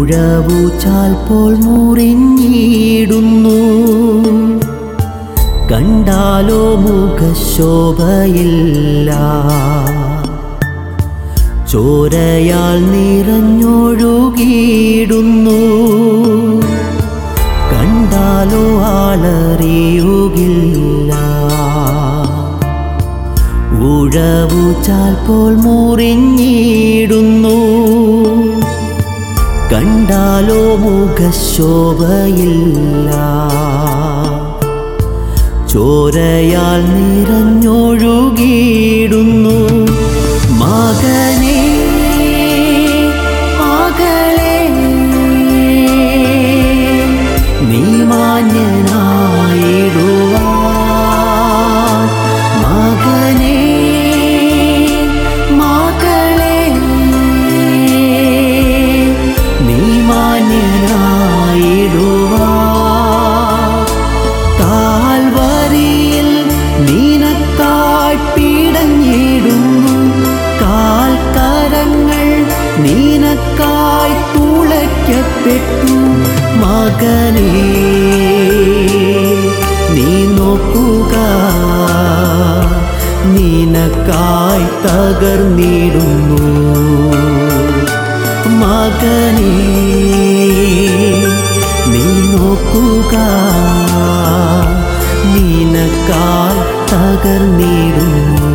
ഉഴവു ചാൽപ്പോൾ മുറിഞ്ഞിടുന്നു കണ്ടാലോ മുഖശോഭയില്ല ചോരയാൽ നിറഞ്ഞൊഴുകിയിടുന്നു കണ്ടാലോ ആളറിയുകില്ല ഉഴവു ചാൽപ്പോൾ മുറിഞ്ഞിടുന്നു കണ്ടാലോ മുഖശോഭയില്ല ചോരയാൽ നിറഞ്ഞൊഴുകിയിടുന്നു മകനേ മകളെ നീ മാന്യനായിടുവാൻ മകനേ മകളെ നീ മാന്യനായിടുവാൻ കാൽവരിയിൽ നീനക്കായി പിടഞ്ഞിടുന്നു കാൽക്കരങ്ങൾ നീനക്കായി തുളയ്ക്കപ്പെട്ടു മകനേ നീ നോക്കുക നിനക്കായി തകർന്നിടുന്നു മകനേ നീ നോക്കുക നിനക്കാൽ തകർന്നിടുന്നു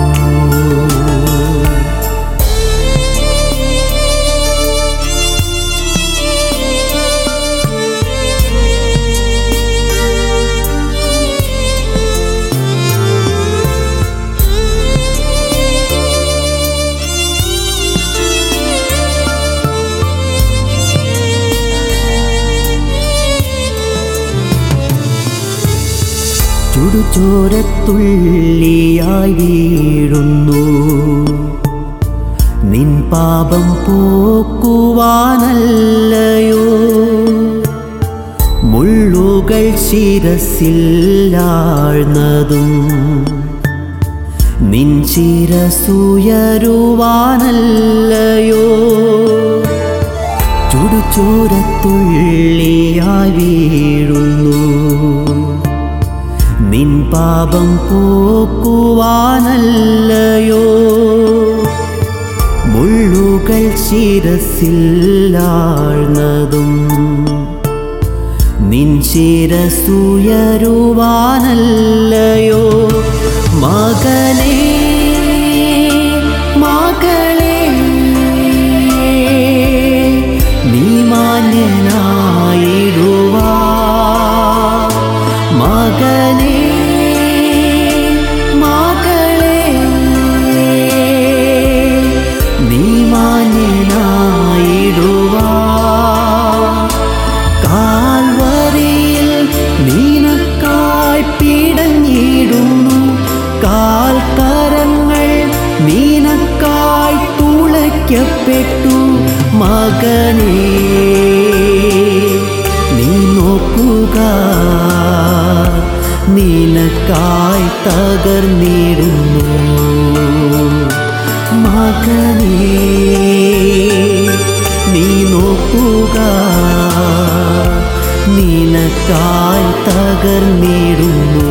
ചുടുചോരത്തുള്ളിയായി വീഴുന്നു നിൻ പാപം പോക്കുവാനല്ലയോ മുള്ളുകൾ ശിരസില്ലാഴ്ന്നതും നിൻ ശിരസുയരുവാനല്ലയോ ചുടുചോരത്തുള്ളിയായി വീഴുന്നു നിൻ പാപം പോക്കുവാനല്ലയോ മുള്ളുകൾ ശിരസില്ലാഴ്ന്നതും നിൻ ശിരസുയരുവാനല്ലയോ മകനേ മകളെ നീ മാന്യനായിടുവാ മകനേ മകളെ നീ മാന്യനായിടുവാ കാൽവരിയിൽ നീനക്കായി പിടഞ്ഞിടുന്നു കാൽക്കരങ്ങൾ നീനക്കായി തുളയ്ക്കപ്പെട്ടു മകനേ നീ നോക്കുക നിനക്കായി തകർന്നിടുന്നു മകനേ നീ നോക്കുക നിനക്കായി തകർന്നിടുന്നു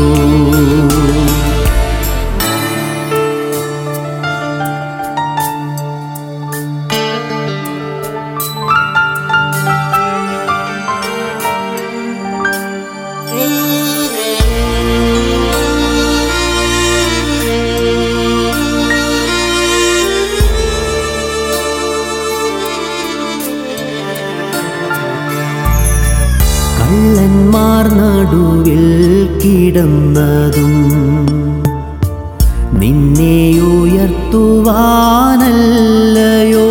കള്ളന്മാർ നടുവിൽ കിടന്നതും നിന്നെ ഉയർത്തുവാനല്ലയോ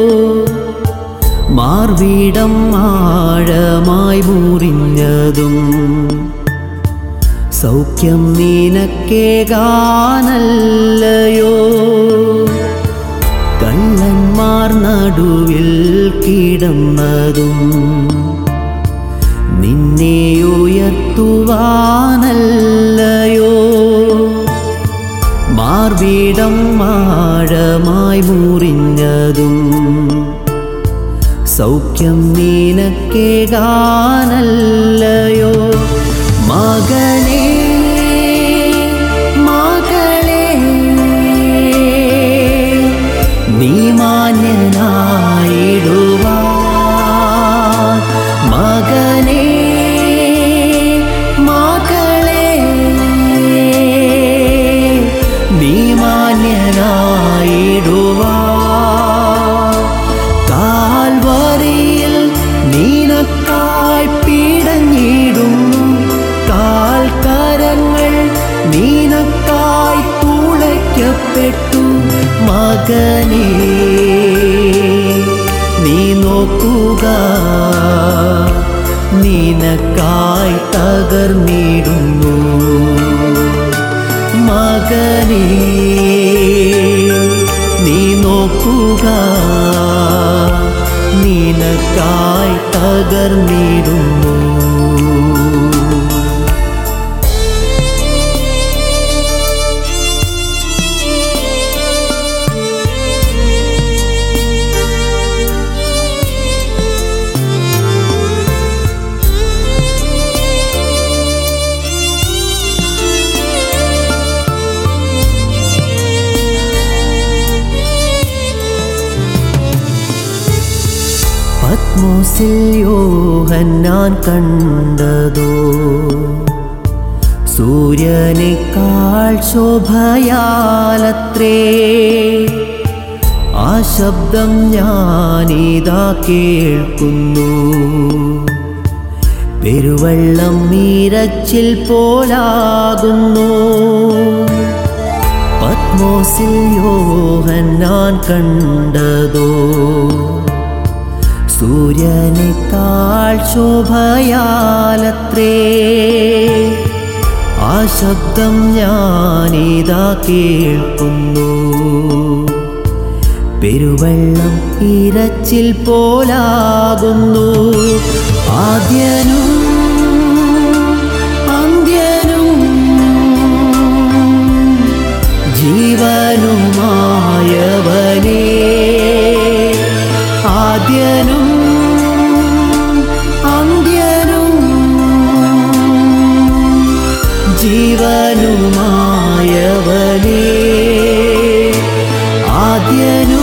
മാർവിടം ആഴമായി മുറിഞ്ഞതും സൗഖ്യം നിനക്കേകാനല്ലയോ കള്ളന്മാർ നടുവിൽ കിടന്നതും നിന്നെ ഉയർത്തുവാനല്ലയോ മാർവിടം ആഴമായി മുറിഞ്ഞതും സൗഖ്യം നീനക്കേകാനല്ലയോ മകനേ മകളേ നീ മാന്യനായിടുവാൻ മകനേ മകളേ നീ മാന്യനായിടുവാൻ കാൽവറിയിൽ നീനക്കായി പീടഞ്ഞിടുന്നു കാൽക്കരങ്ങൾ നീനക്കായി തുളയ്ക്കപ്പെട്ടു മകനേ നീ നോക്കുക നിനക്കായി തകർന്നിടുന്നു മകനേ നീ നോക്കുക നിനക്കായി തകർന്നിടുന്നു പത്മോസിൽ യോഹന്നാൻ കണ്ടതോ സൂര്യനേക്കാൾ ശോഭയാലത്രേ ആ ശബ്ദം ഞാനിതാ കേൾക്കുന്നു പെരുവെള്ളം മീരച്ചിൽ പോലാകുന്നു പത്മോസിൽ യോഹന്നാൻ കണ്ടതോ സൂര്യനേക്കാൾ ശോഭയാലത്രേ ആ ശബ്ദം ഞാനിതാ കേൾക്കുന്നു പെരുവെള്ളം ഇരച്ചിൽ പോലാകുന്നു ആദ്യനും അന്ത്യനും ജീവനുമായവനേ ആദ്യനും അന്ത്യനും ജീവനുമായവനേ ആദ്യനും